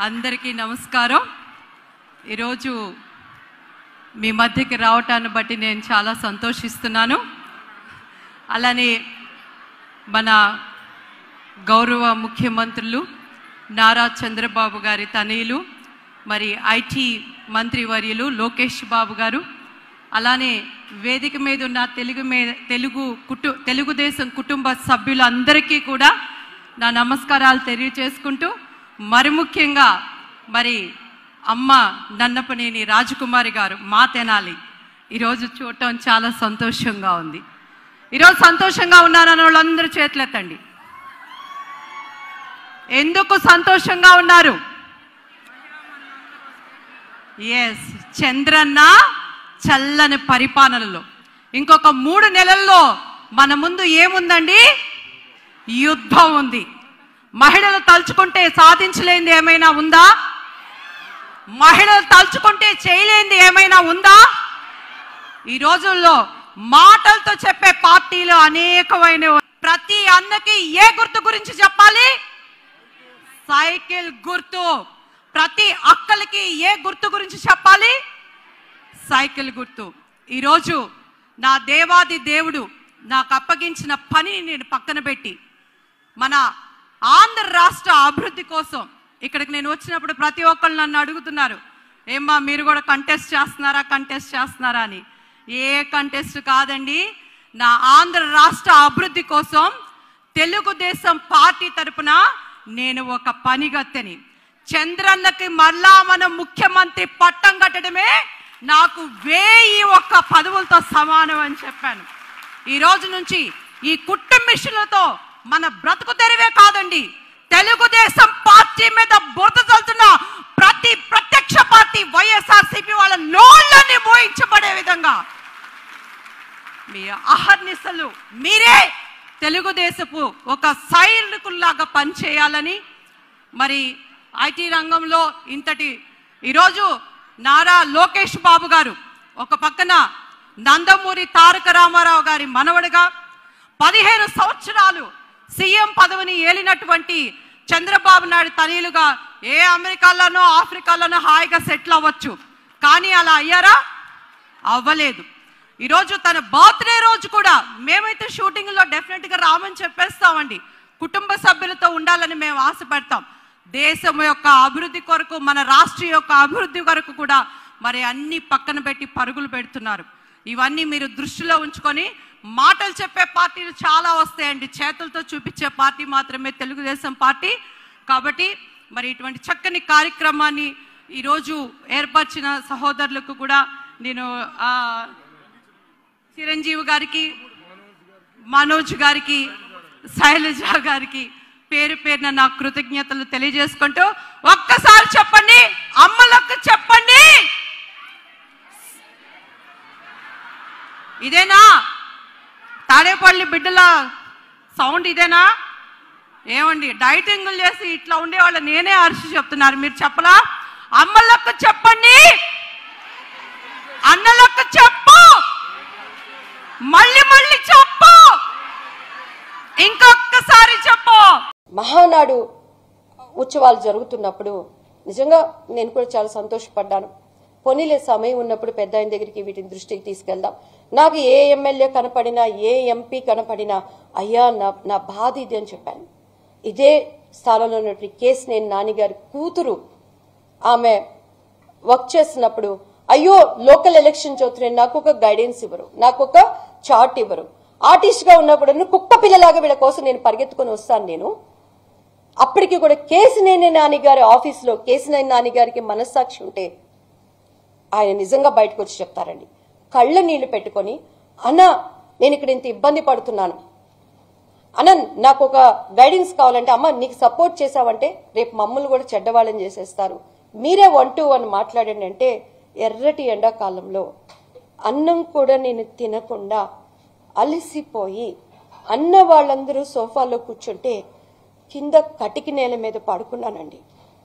అందరికీ నమస్కారం ఈరోజు మీ మధ్యకి రావటాన్ని బట్టి నేను చాలా సంతోషిస్తున్నాను అలానే మన గౌరవ ముఖ్యమంత్రులు నారా చంద్రబాబు గారి తనయులు మరి ఐటీ మంత్రివర్యులు లోకేష్ బాబు గారు అలానే వేదిక మీద ఉన్న తెలుగు మీద తెలుగు కుటు తెలుగుదేశం కుటుంబ సభ్యులందరికీ కూడా నా నమస్కారాలు తెలియచేసుకుంటూ మరి ముఖ్యంగా మరి అమ్మ నన్నపనేని రాజకుమారి గారు మా తెనాలి ఈరోజు చూడటం చాలా సంతోషంగా ఉంది ఈరోజు సంతోషంగా ఉన్నారన్న వాళ్ళందరూ చేతులెత్తండి ఎందుకు సంతోషంగా ఉన్నారు ఎస్ చంద్రన్న చల్లని పరిపాలనలో ఇంకొక మూడు నెలల్లో మన ముందు ఏముందండి యుద్ధం ఉంది మహిళలు తలుచుకుంటే సాధించలేనిది ఏమైనా ఉందా మహిళలు తలుచుకుంటే చేయలేనిది ఏమైనా ఉందా ఈ రోజుల్లో మాటలతో చెప్పే పార్టీలు అనేకమైన ప్రతి అన్నకి ఏ గుర్తు గురించి చెప్పాలి సైకిల్ గుర్తు ప్రతి అక్కలకి ఏ గుర్తు గురించి చెప్పాలి సైకిల్ గుర్తు ఈరోజు నా దేవాది దేవుడు నాకు అప్పగించిన పనిని నేను పక్కన పెట్టి మన ఆంధ్ర రాష్ట్ర అభివృద్ధి కోసం ఇక్కడికి నేను వచ్చినప్పుడు ప్రతి ఒక్కళ్ళు నన్ను అడుగుతున్నారు ఏమ్మా మీరు కూడా కంటెస్ట్ చేస్తున్నారా కంటెస్ట్ చేస్తున్నారా అని ఏ కంటెస్ట్ కాదండి నా ఆంధ్ర రాష్ట్ర అభివృద్ధి కోసం తెలుగుదేశం పార్టీ తరపున నేను ఒక పనిగత్తెని చంద్రన్నకి మళ్ళా మన ముఖ్యమంత్రి పట్టం కట్టడమే నాకు వేయి ఒక్క పదవులతో సమానం అని చెప్పాను ఈ రోజు నుంచి ఈ కుట్టు మిషన్లతో మన బ్రతుకు తెరివే కాదండి తెలుగుదేశం పార్టీ మీద బురద చల్లుతున్న ప్రతి ప్రత్యక్ష పార్టీ వైఎస్ఆర్సీపీ వాళ్ళ నోళ్ళని మోయించబడే విధంగా మీ అహర్నిశలు మీరే తెలుగుదేశపు ఒక సైనికుల్లాగా పనిచేయాలని మరి ఐటీ రంగంలో ఇంతటి ఈరోజు నారా లోకేష్ బాబు గారు ఒక పక్కన నందమూరి తారక రామారావు గారి మనవడుగా పదిహేను సంవత్సరాలు సీఎం పదవిని ఏలినటువంటి చంద్రబాబు నాయుడు తనయులుగా ఏ అమెరికాలోనో ఆఫ్రికాలోనో హాయిగా సెటిల్ అవ్వచ్చు కానీ అలా అయ్యారా అవ్వలేదు ఈరోజు తన బర్త్డే రోజు కూడా మేమైతే షూటింగ్లో డెఫినెట్గా రామని చెప్పేస్తామండి కుటుంబ సభ్యులతో ఉండాలని మేము ఆశపడతాం దేశం యొక్క అభివృద్ధి కొరకు మన రాష్ట్ర యొక్క అభివృద్ధి కొరకు కూడా మరి అన్ని పక్కన పెట్టి పరుగులు పెడుతున్నారు ఇవన్నీ మీరు దృష్టిలో ఉంచుకొని మాటలు చెప్పే పార్టీలు చాలా వస్తాయండి చేతులతో చూపించే పార్టీ మాత్రమే తెలుగుదేశం పార్టీ కాబట్టి మరి ఇటువంటి చక్కని కార్యక్రమాన్ని ఈరోజు ఏర్పరిచిన సహోదరులకు కూడా నేను ఆ, చిరంజీవి గారికి మనోజ్ గారికి శైలజ గారికి పేరు పేరున నా కృతజ్ఞతలు తెలియజేసుకుంటూ ఒక్కసారి చెప్పండి అమ్మలకు చెప్పండి ఇదేనా తాడేపల్లి బిడ్డల సౌండ్ ఇదేనా ఏమండి డైటింగ్లు చేసి ఇట్లా ఉండేవాళ్ళు నేనే అరిచి చెప్తున్నారు మీరు చెప్పలా అమ్మలకు చెప్పండి అన్నలకు చెప్పు మళ్ళీ మళ్ళీ చెప్పు ఇంకొకసారి చెప్పు మహానాడు ఉత్సవాలు జరుగుతున్నప్పుడు నిజంగా నేను కూడా చాలా సంతోషపడ్డాను పోనీలే సమయం ఉన్నప్పుడు పెద్ద ఆయన దగ్గరికి వీటిని దృష్టికి తీసుకెళ్దాం నాకు ఏ ఎమ్మెల్యే కనపడినా ఏ ఎంపీ కనపడినా అయ్యా నా నా బాధ ఇది అని చెప్పాను ఇదే స్థానంలో ఉన్నటువంటి కేసు నేను నాన్నగారి కూతురు ఆమె వర్క్ చేస్తున్నప్పుడు అయ్యో లోకల్ ఎలక్షన్ చదువుతున్నాయి నాకు ఒక గైడెన్స్ ఇవ్వరు నాకు ఒక చార్ట్ ఇవ్వరు ఆర్టిస్ట్ గా ఉన్నప్పుడు కుక్క పిల్లలాగా వీళ్ళ కోసం నేను పరిగెత్తుకొని వస్తాను నేను అప్పటికి కూడా కేసినేని నాని గారి ఆఫీస్లో కేసినేని నాని గారికి మనస్సాక్షి ఉంటే ఆయన నిజంగా బయటకు వచ్చి చెప్తారండి కళ్ళ నీళ్లు పెట్టుకొని అన్న నేను ఇక్కడ ఇంత ఇబ్బంది పడుతున్నాను అన్న నాకు ఒక గైడెన్స్ కావాలంటే అమ్మ నీకు సపోర్ట్ చేసావంటే రేపు మమ్మల్ని కూడా చెడ్డవాళ్ళని చేసేస్తారు మీరే వన్ టు వన్ మాట్లాడండి అంటే ఎర్రటి ఎండాకాలంలో అన్నం కూడా నేను తినకుండా అలసిపోయి అన్న వాళ్ళందరూ సోఫాలో కూర్చుంటే కింద కటికి నేల మీద పడుకున్నానండి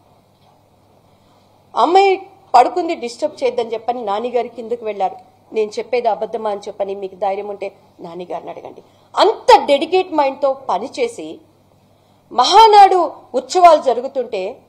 అమ్మాయి పడుకుంది డిస్టర్బ్ చేయొద్దని చెప్పని నాన్నగారి కిందకు వెళ్ళారు నేను చెప్పేది అబద్ధమా అని చెప్పని మీకు ధైర్యం ఉంటే నాన్నగారిని అడగండి అంత డెడికేట్ మైండ్తో పనిచేసి మహానాడు ఉత్సవాలు జరుగుతుంటే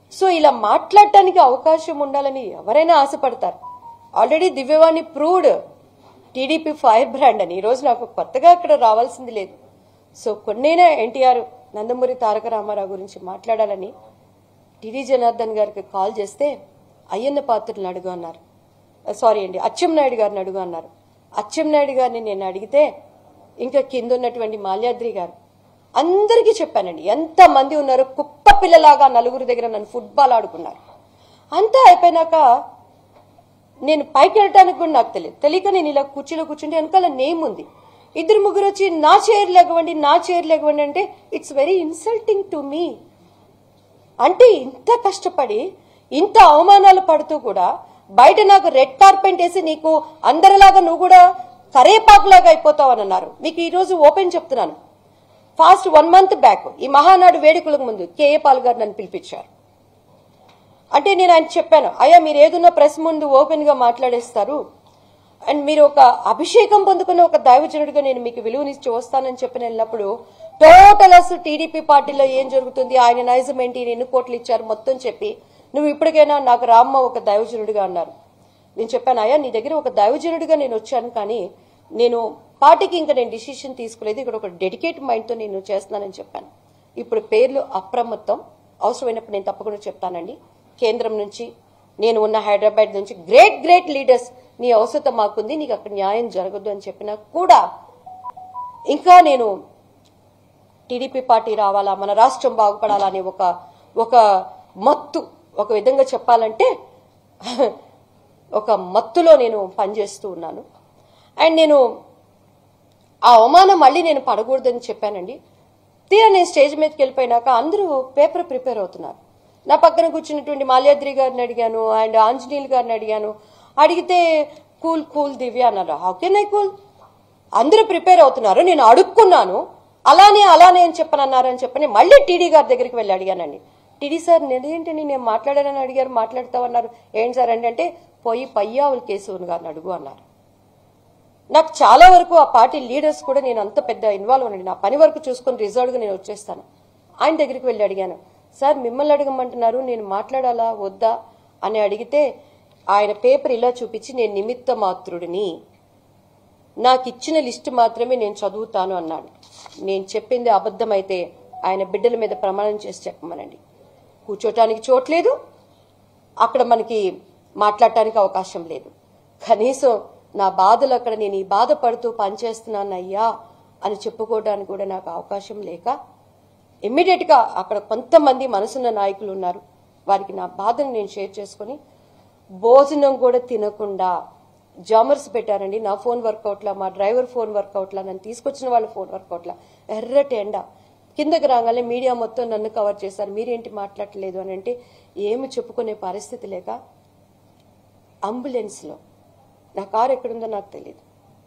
సో ఇలా మాట్లాడటానికి అవకాశం ఉండాలని ఎవరైనా ఆశపడతారు already Divyavani proved TDP fire brand అని ఈరోజు నాకు కొత్తగా ఇక్కడ రావాల్సింది లేదు సో కొన్నైనా ఎన్టీఆర్ నందమూరి తారక రామారావు గురించి మాట్లాడాలని టిడి జనార్దన్ గారికి కాల్ చేస్తే అయ్యన్న పాత్రలను అడుగు అన్నారు సారీ అండి అచ్చెన్నాయుడు గారిని అడుగు అన్నారు అచ్చెన్నాయుడు గారిని నేను అడిగితే ఇంకా కింద ఉన్నటువంటి మాల్యాద్రి గారు అందరికీ చెప్పానండి ఎంత మంది ఉన్నారు కుక్క పిల్లలాగా నలుగురు దగ్గర నన్ను ఫుట్బాల్ ఆడుకున్నారు అంతా అయిపోయినాక నేను పైకి వెళ్ళటానికి కూడా నాకు తెలియదు తెలియక నేను ఇలా కుర్చీలో కూర్చుంటే వెనకాల నేమ్ ఉంది ఇద్దరు ముగ్గురు వచ్చి నా చైర్ లేకవండి నా చైర్ లేకవండి అంటే it's very insulting to me అంటే ఇంత కష్టపడి ఇంత అవమానాలు పడుతూ కూడా బయట నాకు రెడ్ కార్పెంట్ వేసి నీకు అందరిలాగా నువ్వు కూడా కరేపాకులాగా అయిపోతావు అని అన్నారు మీకు ఈ రోజు ఓపెన్ చెప్తున్నాను ఫాస్ట్ వన్ మంత్ బ్యాక్ ఈ మహానాడు వేడుకలకు ముందు కేఏ పాల్ గారు నన్ను పిలిపించారు అంటే నేను ఆయన చెప్పాను అయ్యా మీరు ఏదున్నా ప్రెస్ ముందు ఓపెన్ గా మాట్లాడేస్తారు అండ్ మీరు ఒక అభిషేకం పొందుకున్న ఒక దైవజనుడిగా నేను మీకు విలువనిచ్చి వస్తానని చెప్పిన వెళ్ళినప్పుడు టోటల్ అసలు టీడీపీ పార్టీలో ఏం జరుగుతుంది ఆయన నైజం ఏంటి ఎన్ని కోట్లు ఇచ్చారు మొత్తం చెప్పి నువ్వు ఇప్పటికైనా నాకు రామ్మ ఒక దైవజనుడిగా అన్నారు నేను చెప్పాను అయ్యా నీ దగ్గర ఒక దైవజనుడిగా నేను వచ్చాను కానీ నేను పార్టీకి ఇంకా నేను డిసిషన్ తీసుకోలేదు ఇక్కడ ఒక డెడికేట్ మైండ్తో నేను చేస్తున్నానని చెప్పాను ఇప్పుడు పేర్లు అప్రమత్తం అవసరమైనప్పుడు నేను తప్పకుండా చెప్తానండి కేంద్రం నుంచి నేను ఉన్న హైదరాబాద్ నుంచి గ్రేట్ గ్రేట్ లీడర్స్ నీ అవసరం మాకుంది నీకు అక్కడ న్యాయం జరగదు అని చెప్పినా కూడా ఇంకా నేను టీడీపీ పార్టీ రావాలా మన రాష్ట్రం బాగుపడాలా అనే ఒక ఒక మత్తు ఒక విధంగా చెప్పాలంటే ఒక మత్తులో నేను పనిచేస్తూ ఉన్నాను అండ్ నేను ఆ అవమానం మళ్ళీ నేను పడకూడదని చెప్పానండి తీరా నేను స్టేజ్ మీదకి వెళ్ళిపోయినాక అందరూ పేపర్ ప్రిపేర్ అవుతున్నారు నా పక్కన కూర్చున్నటువంటి మాల్యాద్రి గారిని అడిగాను అండ్ ఆంజనేయులు గారిని అడిగాను అడిగితే కూల్ కూల్ దివ్య అన్నారు హౌ కెన్ ఐ కూల్ అందరూ ప్రిపేర్ అవుతున్నారు నేను అడుక్కున్నాను అలానే అలానే అని చెప్పనన్నారు అని చెప్పని మళ్ళీ టీడీ గారి దగ్గరికి వెళ్ళి అడిగానండి టీడీ సార్ నేనేంటని నేను మాట్లాడానని అడిగారు మాట్లాడతామన్నారు ఏంటి సార్ అంటే అంటే పోయి పయ్యావుల కేశవన్ గారిని అడుగు అన్నారు నాకు చాలా వరకు ఆ పార్టీ లీడర్స్ కూడా నేను అంత పెద్ద ఇన్వాల్వ్ అనండి నా పని వరకు చూసుకొని రిజర్వ్డ్గా నేను వచ్చేస్తాను ఆయన దగ్గరికి వెళ్ళి అడిగాను సార్ మిమ్మల్ని అడగమంటున్నారు నేను మాట్లాడాలా వద్దా అని అడిగితే ఆయన పేపర్ ఇలా చూపించి నేను నిమిత్త మాత్రుడిని నాకు ఇచ్చిన లిస్టు మాత్రమే నేను చదువుతాను అన్నాడు నేను చెప్పింది అబద్ధమైతే ఆయన బిడ్డల మీద ప్రమాణం చేసి చెప్పమనండి కూర్చోటానికి చోట్లేదు అక్కడ మనకి మాట్లాడటానికి అవకాశం లేదు కనీసం నా బాధలు అక్కడ నేను ఈ బాధపడుతూ పనిచేస్తున్నాను అయ్యా అని చెప్పుకోవడానికి కూడా నాకు అవకాశం లేక ఇమ్మీడియట్ గా అక్కడ కొంతమంది మనసున్న నాయకులు ఉన్నారు వారికి నా బాధను నేను షేర్ చేసుకుని భోజనం కూడా తినకుండా జామర్స్ పెట్టారండి నా ఫోన్ వర్కౌట్లా మా డ్రైవర్ ఫోన్ వర్కౌట్లా నన్ను తీసుకొచ్చిన వాళ్ళ ఫోన్ వర్కౌట్లా ఎర్రటి ఎండ కిందకి రాగానే మీడియా మొత్తం నన్ను కవర్ చేశారు మీరేంటి మాట్లాడలేదు అని అంటే ఏమి చెప్పుకునే పరిస్థితి లేక అంబులెన్స్లో నా కారు ఎక్కడుందో నాకు తెలియదు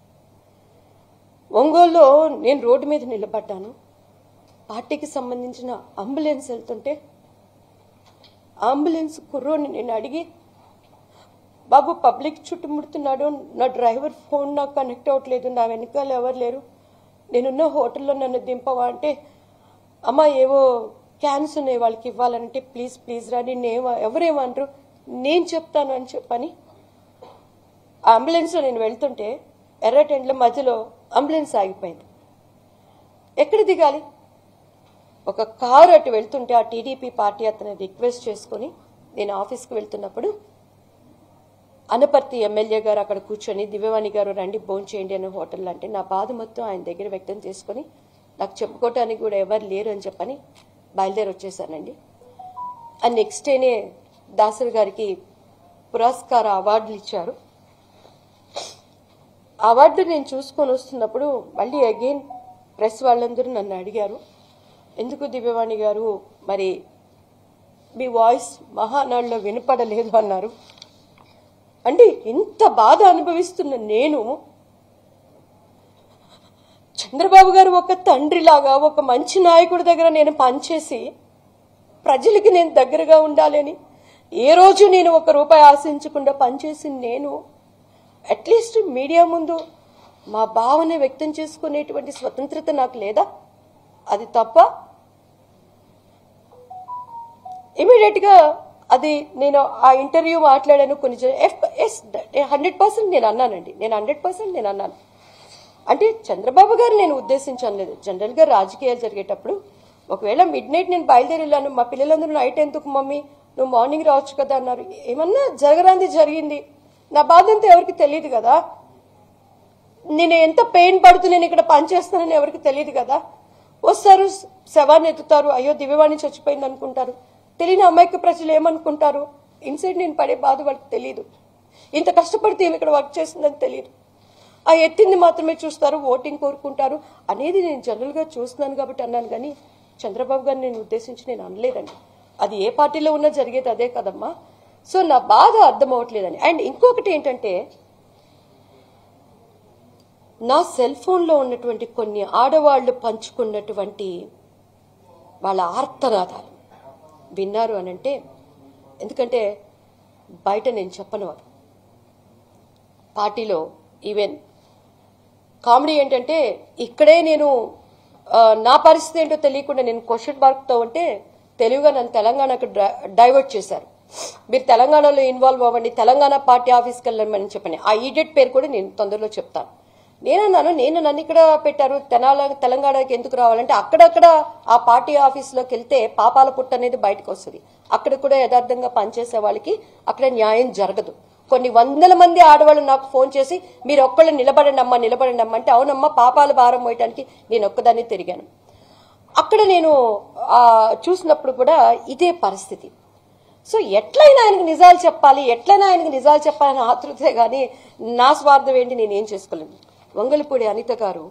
ఒంగోలులో నేను రోడ్డు మీద నిలబడ్డాను పార్టీకి సంబంధించిన అంబులెన్స్ వెళ్తుంటే అంబులెన్స్ కుర్రోని నేను అడిగి బాబు పబ్లిక్ చుట్టుముడుతున్నాడు నా డ్రైవర్ ఫోన్ నాకు కనెక్ట్ అవ్వట్లేదు నా వెనకాల ఎవరు లేరు నేనున్న హోటల్లో నన్ను దింపవా అంటే అమ్మ ఏవో క్యాన్స్ ఉన్నాయి వాళ్ళకి ఇవ్వాలంటే ప్లీజ్ ప్లీజ్ రా నిన్ను ఏమ ఎవరేమంటారు నేను చెప్తాను అని చెప్పని ఆ అంబులెన్స్లో నేను వెళ్తుంటే ఎర్రటెండ్ల మధ్యలో అంబులెన్స్ ఆగిపోయింది ఎక్కడ దిగాలి ఒక కారు అటు వెళ్తుంటే ఆ టీడీపీ పార్టీ అతను రిక్వెస్ట్ చేసుకుని నేను ఆఫీస్కి వెళ్తున్నప్పుడు అనపర్తి ఎమ్మెల్యే గారు అక్కడ కూర్చొని దివ్యవాణి గారు రండి భోజనం చేయండి అనే హోటల్ అంటే నా బాధ మొత్తం ఆయన దగ్గర వ్యక్తం చేసుకుని నాకు చెప్పుకోవటానికి కూడా ఎవరు లేరు అని చెప్పని బయలుదేరి వచ్చేసానండి అండ్ నెక్స్ట్ డేనే దాసరి గారికి పురస్కార అవార్డులు ఇచ్చారు అవార్డు నేను చూసుకొని వస్తున్నప్పుడు మళ్ళీ అగైన్ ప్రెస్ వాళ్ళందరూ నన్ను అడిగారు ఎందుకు దివ్యవాణి గారు మరి మీ వాయిస్ మహానాడులో వినపడలేదు అన్నారు అంటే ఇంత బాధ అనుభవిస్తున్న నేను చంద్రబాబు గారు ఒక తండ్రిలాగా ఒక మంచి నాయకుడి దగ్గర నేను పనిచేసి ప్రజలకి నేను దగ్గరగా ఉండాలని ఏ రోజు నేను ఒక రూపాయి ఆశించకుండా పనిచేసి నేను అట్లీస్ట్ మీడియా ముందు మా భావన వ్యక్తం చేసుకునేటువంటి స్వతంత్రత నాకు లేదా అది తప్ప ఇమీడియట్ గా అది నేను ఆ ఇంటర్వ్యూ మాట్లాడాను కొన్ని హండ్రెడ్ పర్సెంట్ నేను అన్నానండి నేను హండ్రెడ్ పర్సెంట్ నేను అన్నాను అంటే చంద్రబాబు గారు నేను ఉద్దేశించాను లేదు జనరల్ గా రాజకీయాలు జరిగేటప్పుడు ఒకవేళ మిడ్ నైట్ నేను బయలుదేరి వెళ్ళాను మా పిల్లలందరూ నైట్ ఎందుకు మమ్మీ నువ్వు మార్నింగ్ రావచ్చు కదా అన్నారు ఏమన్నా జరగరాంది జరిగింది నా బాధ అంతా ఎవరికి తెలియదు కదా నేను ఎంత పెయిన్ పడుతూ నేను ఇక్కడ పనిచేస్తానని ఎవరికి తెలియదు కదా వస్తారు శవాన్ని ఎత్తుతారు అయ్యో దివ్యవాణి చచ్చిపోయింది అనుకుంటారు తెలియని అమాయక ప్రజలు ఏమనుకుంటారు ఇన్సైడ్ నేను పడే బాధ వాళ్ళకి తెలియదు ఇంత కష్టపడితే ఈమె ఇక్కడ వర్క్ చేస్తుందని తెలియదు ఆ ఎత్తింది మాత్రమే చూస్తారు ఓటింగ్ కోరుకుంటారు అనేది నేను జనరల్ గా చూస్తున్నాను కాబట్టి అన్నాను కానీ చంద్రబాబు గారిని నేను ఉద్దేశించి నేను అనలేదండి అది ఏ పార్టీలో ఉన్నా జరిగేది అదే కదమ్మా సో నా బాధ అర్థం అవ్వట్లేదని అండ్ ఇంకొకటి ఏంటంటే నా సెల్ ఫోన్లో ఉన్నటువంటి కొన్ని ఆడవాళ్లు పంచుకున్నటువంటి వాళ్ళ ఆర్తనాదాలు విన్నారు అని అంటే ఎందుకంటే బయట నేను చెప్పను అవి పార్టీలో ఈవెన్ కామెడీ ఏంటంటే ఇక్కడే నేను ఆ, నా పరిస్థితి ఏంటో తెలియకుండా నేను క్వశ్చన్ మార్క్తో ఉంటే తెలివిగా నన్ను తెలంగాణకు డ్ర- డైవర్ట్ చేశారు మీరు తెలంగాణలో ఇన్వాల్వ్ అవ్వండి తెలంగాణ పార్టీ ఆఫీస్కి వెళ్ళమని చెప్పండి ఆ ఈడియట్ పేరు కూడా నేను తొందరలో చెప్తాను నేనన్నాను నేను నన్ను ఇక్కడ పెట్టారు తెనాల తెలంగాణకి ఎందుకు రావాలంటే అక్కడక్కడ ఆ పార్టీ ఆఫీస్లోకి వెళ్తే పాపాల పుట్ట అనేది బయటకు వస్తుంది అక్కడ కూడా యథార్థంగా పనిచేసే వాళ్ళకి అక్కడ న్యాయం జరగదు కొన్ని వందల మంది ఆడవాళ్ళు నాకు ఫోన్ చేసి మీరు ఒక్కళ్ళు నిలబడండి అమ్మా నిలబడండి అమ్మా అంటే అవునమ్మా పాపాల భారం మోయటానికి నేను ఒక్కదాన్ని తిరిగాను అక్కడ నేను ఆ, చూసినప్పుడు కూడా ఇదే పరిస్థితి సో ఎట్లయినా ఆయనకు నిజాలు చెప్పాలి ఎట్లయినా ఆయనకు నిజాలు చెప్పాలని ఆతృతే కానీ నా స్వార్థం ఏంటి నేను ఏం చేసుకోలేను వంగలపూడి అనిత గారు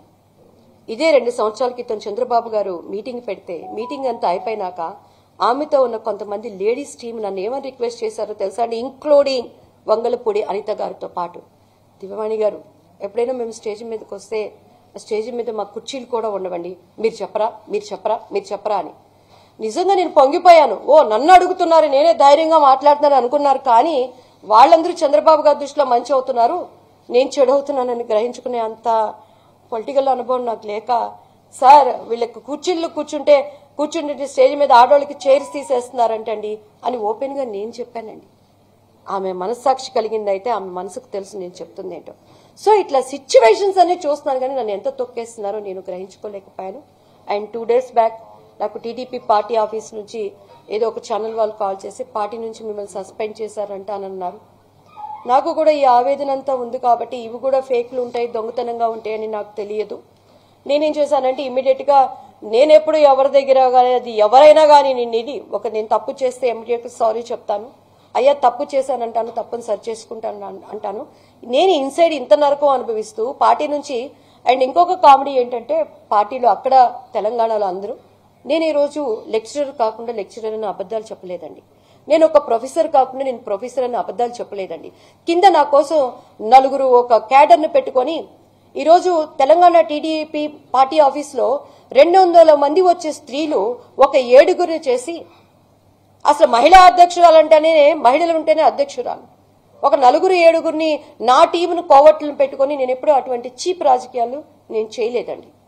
ఇదే రెండు సంవత్సరాల క్రితం చంద్రబాబు గారు మీటింగ్ పెడితే మీటింగ్ అంతా అయిపోయినాక ఆమెతో ఉన్న కొంతమంది లేడీస్ టీం నన్ను ఏమని రిక్వెస్ట్ చేశారో తెలుసా అండి ఇంక్లూడింగ్ వంగలపూడి అనిత గారితో పాటు దివ్యవాణి గారు ఎప్పుడైనా మేము స్టేజ్ మీదకి వస్తే ఆ స్టేజ్ మీద మా కుర్చీలు కూడా ఉండవండి మీరు చెప్పరా మీరు చెప్పరా మీరు చెప్పరా అని నిజంగా నేను పొంగిపోయాను ఓ నన్ను అడుగుతున్నారు నేనే ధైర్యంగా మాట్లాడుతున్నాను అనుకున్నారు కానీ వాళ్ళందరూ చంద్రబాబు గారి దృష్టిలో మంచి అవుతున్నారు నేను చెడు అవుతున్నానని గ్రహించుకునే అంత పొలిటికల్ అనుభవం నాకు లేక సార్ వీళ్ళకి కుర్చీల్లో కూర్చుంటే కూర్చుంటే స్టేజ్ మీద ఆడవాళ్ళకి చైర్స్ తీసేస్తున్నారంటండి అని ఓపెన్ గా నేను చెప్పానండి ఆమె మనస్సాక్షి కలిగింది అయితే ఆమె మనసుకు తెలుసు నేను చెప్తుంది ఏంటో సో ఇట్లా సిచ్యువేషన్స్ అన్ని చూస్తున్నాను కానీ నన్ను ఎంత తొక్కేస్తున్నారో నేను గ్రహించుకోలేకపోయాను అండ్ టూ డేస్ బ్యాక్ నాకు టీడీపీ పార్టీ ఆఫీస్ నుంచి ఏదో ఒక ఛానల్ వాళ్ళు కాల్ చేసి పార్టీ నుంచి మిమ్మల్ని సస్పెండ్ చేశారంట అని అన్నారు నాకు కూడా ఈ ఆవేదన అంతా ఉంది కాబట్టి ఇవి కూడా ఫేక్లు ఉంటాయి దొంగతనంగా ఉంటాయని నాకు తెలియదు నేనేం చేశానంటే ఇమీడియట్ గా నేను ఎప్పుడు ఎవరి దగ్గర కానీ అది ఎవరైనా కానీ నేను ఇది ఒక నేను తప్పు చేస్తే ఇమీడియట్ సారీ చెప్తాను అయ్యా తప్పు చేశానంటాను తప్పుని సరి చేసుకుంటాను అన్- అంటాను నేను ఇన్సైడ్ ఇంత నరకం అనుభవిస్తూ పార్టీ నుంచి అండ్ ఇంకొక కామెడీ ఏంటంటే పార్టీలో అక్కడ తెలంగాణలో అందరూ నేను ఈ రోజు లెక్చరర్ కాకుండా లెక్చరర్ అని అబద్ధాలు చెప్పలేదండి నేను ఒక ప్రొఫెసర్ కాకుండా నేను ప్రొఫెసర్ అని అబద్ధాలు చెప్పలేదండి కింద నా కోసం నలుగురు ఒక క్యాడర్ను పెట్టుకొని ఈరోజు తెలంగాణ టీడీపీ పార్టీ ఆఫీస్లో రెండు వందల మంది వచ్చే స్త్రీలు ఒక ఏడుగురు చేసి అసలు మహిళా అధ్యక్షురాలు అంటేనే మహిళలు ఉంటేనే అధ్యక్షురాలు ఒక నలుగురు ఏడుగురిని నా టీంను కోవట్లను పెట్టుకొని నేను ఎప్పుడూ అటువంటి చీప్ రాజకీయాలు నేను చేయలేదండి